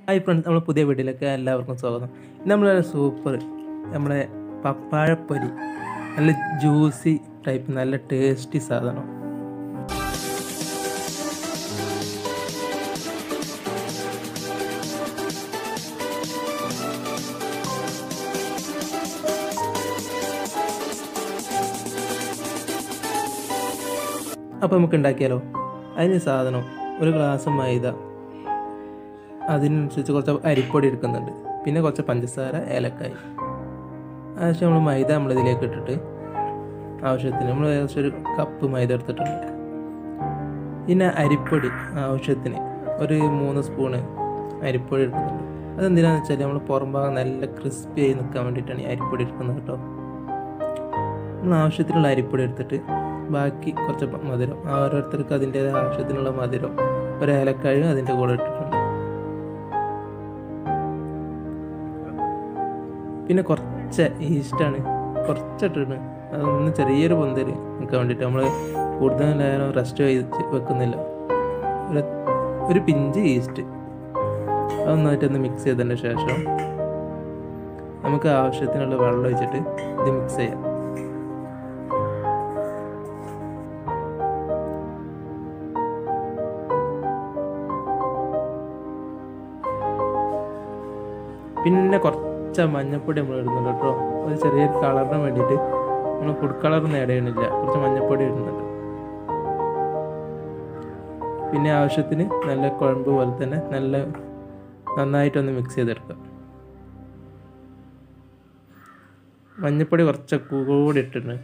hi friends നമ്മുടെ പുതിയ വീട്ടിലേക്ക് എല്ലാവർക്കും സ്വാഗതം ഇന്ന് നമ്മളെ സൂപ്പർ നമ്മളെ പപ്പാഴപ്പൊരി നല്ല ജ്യൂസി ടൈപ്പ് നല്ല ടേസ്റ്റി സാധനം അപ്പോൾ നമുക്ക് ഉണ്ടാക്കിയാലോ അതിന് സാധനം ഒരു ഗ്ലാസ് മൈദ അതിനനുസരിച്ച് കുറച്ച് അരിപ്പൊടി എടുക്കുന്നുണ്ട് പിന്നെ കുറച്ച് പഞ്ചസാര ഏലക്കായി അതിനുശേഷം നമ്മൾ മൈദ നമ്മളിതിലേക്ക് ഇട്ടിട്ട് ആവശ്യത്തിന് നമ്മൾ ഏകദേശം ഒരു കപ്പ് മൈദ എടുത്തിട്ടുണ്ട് പിന്നെ അരിപ്പൊടി ആവശ്യത്തിന് ഒരു മൂന്ന് സ്പൂണ് അരിപ്പൊടി എടുക്കുന്നുണ്ട് അതെന്തിനാന്ന് വെച്ചാൽ നമ്മൾ പുറം ഭാഗം നല്ല ക്രിസ്പി ആയി നിൽക്കാൻ വേണ്ടിയിട്ടാണ് ഈ അരിപ്പൊടി എടുക്കുന്നത് കേട്ടോ നമ്മൾ ആവശ്യത്തിനുള്ള അരിപ്പൊടി എടുത്തിട്ട് ബാക്കി കുറച്ച് മധുരം ഓരോരുത്തർക്ക് അതിൻ്റേതായ ആവശ്യത്തിനുള്ള മധുരം ഒരു ഏലക്കായും അതിൻ്റെ കൂടെ ഇട്ടിട്ടുണ്ട് പിന്നെ കുറച്ച് ഈസ്റ്റാണ് കുറച്ചിട്ടിട്ട് അതൊന്ന് ചെറിയൊരു പൊന്തൽ നിൽക്കാൻ വേണ്ടിയിട്ട് നമ്മൾ കൂടുതൽ നേരം റെസ്റ്റ് വെക്കുന്നില്ല ഒരു ഒരു പിഞ്ച് ഈസ്റ്റ് അതൊന്നായിട്ടൊന്ന് മിക്സ് ചെയ്തതിന് ശേഷം നമുക്ക് ആവശ്യത്തിനുള്ള വെള്ളം ഒഴിച്ചിട്ട് ഇത് മിക്സ് ചെയ്യാം പിന്നെ കുറച്ച് മഞ്ഞപ്പൊടി നമ്മൾ ഇടുന്നുണ്ട് കേട്ടോ ഒരു ചെറിയ കളറിന് വേണ്ടിയിട്ട് നമ്മൾ ഫുഡ് കളറൊന്നും ആഡ് ചെയ്യണില്ല കുറച്ച് മഞ്ഞപ്പൊടി ഇടുന്നുണ്ട് പിന്നെ ആവശ്യത്തിന് നല്ല കുഴമ്പ് പോലെ തന്നെ നല്ല നന്നായിട്ടൊന്ന് മിക്സ് ചെയ്തെടുക്കുക മഞ്ഞപ്പൊടി കുറച്ച് കൂടി ഇട്ടിട്ടുണ്ട്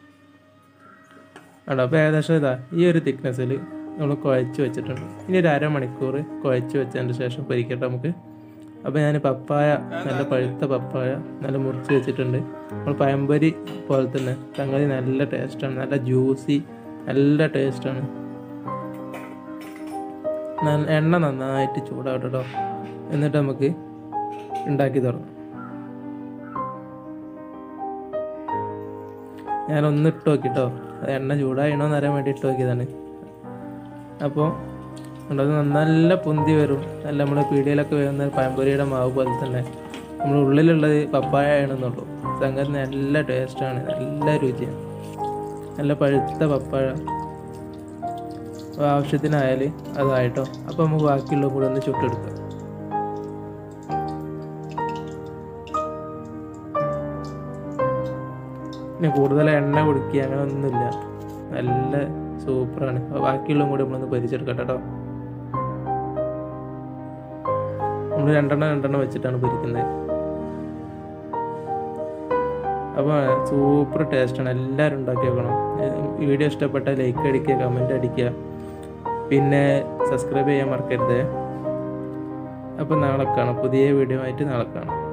ആണോ അപ്പോൾ ഏകദേശം ഇതാ ഈ ഒരു തിക്നെസ്സിൽ നമ്മൾ കുഴച്ച് വെച്ചിട്ടുണ്ട് ഇനി ഒരു അരമണിക്കൂർ കുഴച്ച് വെച്ചതിന് ശേഷം പൊരിക്കട്ടെ നമുക്ക് അപ്പോൾ ഞാൻ പപ്പായ നല്ല പഴുത്ത പപ്പായ നല്ല മുറിച്ച് വെച്ചിട്ടുണ്ട് നമ്മൾ പഴംപൊരി പോലെ തന്നെ സംഗതി നല്ല ടേസ്റ്റാണ് നല്ല ജ്യൂസി നല്ല ടേസ്റ്റാണ് എണ്ണ നന്നായിട്ട് ചൂടാവട്ടെ കേട്ടോ എന്നിട്ട് നമുക്ക് ഉണ്ടാക്കി തുടങ്ങാം ഞാനൊന്ന് ഇട്ട് നോക്കിട്ടോ അത് എണ്ണ ചൂടായണോ എന്ന് അറിയാൻ വേണ്ടി ഇട്ട് നോക്കിയതാണ് അപ്പോൾ അത് നല്ല പൊന്തി വരും നല്ല നമ്മുടെ പീടികയിലൊക്കെ വരുന്ന പഴംപൊരിയുടെ മാവ് പോലെ തന്നെ നമ്മുടെ ഉള്ളിലുള്ളത് പപ്പായ ആണെന്നുള്ളൂ സംഗതി നല്ല ടേസ്റ്റാണ് നല്ല രുചിയാണ് നല്ല പഴുത്ത പപ്പായ ആവശ്യത്തിനായാൽ അതായിട്ടോ അപ്പോൾ നമുക്ക് ബാക്കിയുള്ള കൂടെ ഒന്ന് ചുട്ടെടുക്കാം പിന്നെ കൂടുതൽ എണ്ണ കുടിക്കുക അങ്ങനെ ഒന്നുമില്ല നല്ല സൂപ്പറാണ് അപ്പോൾ ബാക്കിയുള്ളതും കൂടി നമ്മളൊന്ന് പൊരിച്ചെടുക്കട്ടെ കേട്ടോ നമ്മൾ രണ്ടെണ്ണം രണ്ടെണ്ണം വെച്ചിട്ടാണ് പൊരിക്കുന്നത് അപ്പോൾ സൂപ്പർ ടേസ്റ്റാണ് എല്ലാവരും ഉണ്ടാക്കി വെക്കണം വീഡിയോ ഇഷ്ടപ്പെട്ടാൽ ലൈക്ക് അടിക്കുക കമൻ്റ് അടിക്കുക പിന്നെ സബ്സ്ക്രൈബ് ചെയ്യാൻ മറക്കരുത് അപ്പോൾ നാളെ കാണാം പുതിയ വീഡിയോ ആയിട്ട് നാളെ കാണാം